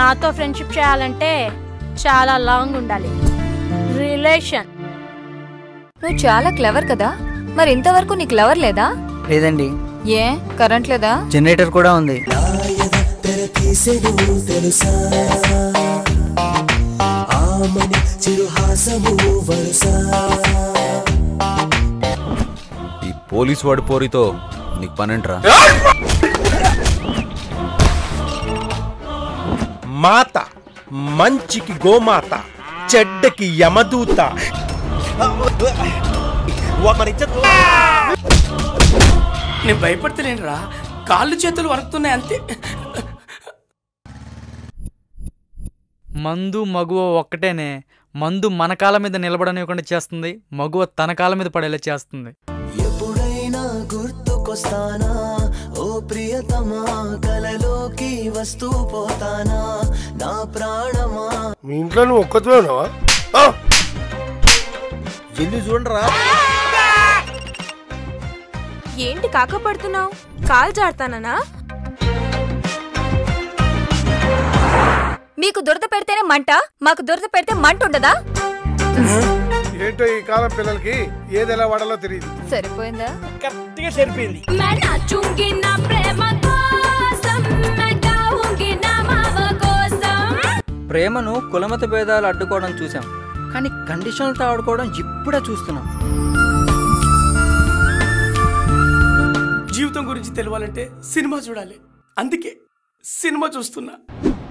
నాతో ఫ్రెండ్షిప్ చేయాలంటే చాలా లాంగ్ ఉండాలి రిలేషన్ నువ్వు చాలా క్లవర్ కదా మరి ఇంతవరకు నీకు లవర్ లేదా లేదండి ఏ కరెంట్ లేదా జనరేటర్ కూడా ఉంది ఈ పోలీస్ వాడి పోరితో నీకు పనేంట్రా మాత మంచికి గోమాత చెడ్డకి యమదూత మన ఇజ్జత్ నేను భయపడతలేనురా కాళ్ళు చేతులు వణుకుతున్నాయి అంతే మందు మగువ ఒక్కటేనే మందు మన కాళ్ళ మీద నిలబడనివ్వకుండా చేస్తుంది మగువ తన కాళ్ళ మీద పడేలా చేస్తుంది ఎప్పుడైనా గుర్తుకొస్తానా ఓ ప్రియతమా కలలోకి వస్తూ పోతానా నా ప్రాణమా మీ ఇంట్లో నువ్వు ఒక్కతే ఉన్నావా జల్లి చూడరా ఏంటి కాకపడుతున్నావు కాలు జాడతానా మీకు దురద పెడితేనే మంట మాకు దురద పెడితే మంట ఉండదా ఏంటో ఈ కాలం పిల్లలకి ఏది ఎలా వాడాలో తెలియదు సరిపోయిందా కరెక్ట్గా సరిపోయింది ప్రేమను కులమత భేదాలు అడ్డుకోవడం చూసాం కానీ కండిషన్లతో ఆడుకోవడం ఇప్పుడే చూస్తున్నాం జీవితం గురించి తెలవాలంటే సినిమా చూడాలి అందుకే సినిమా చూస్తున్నా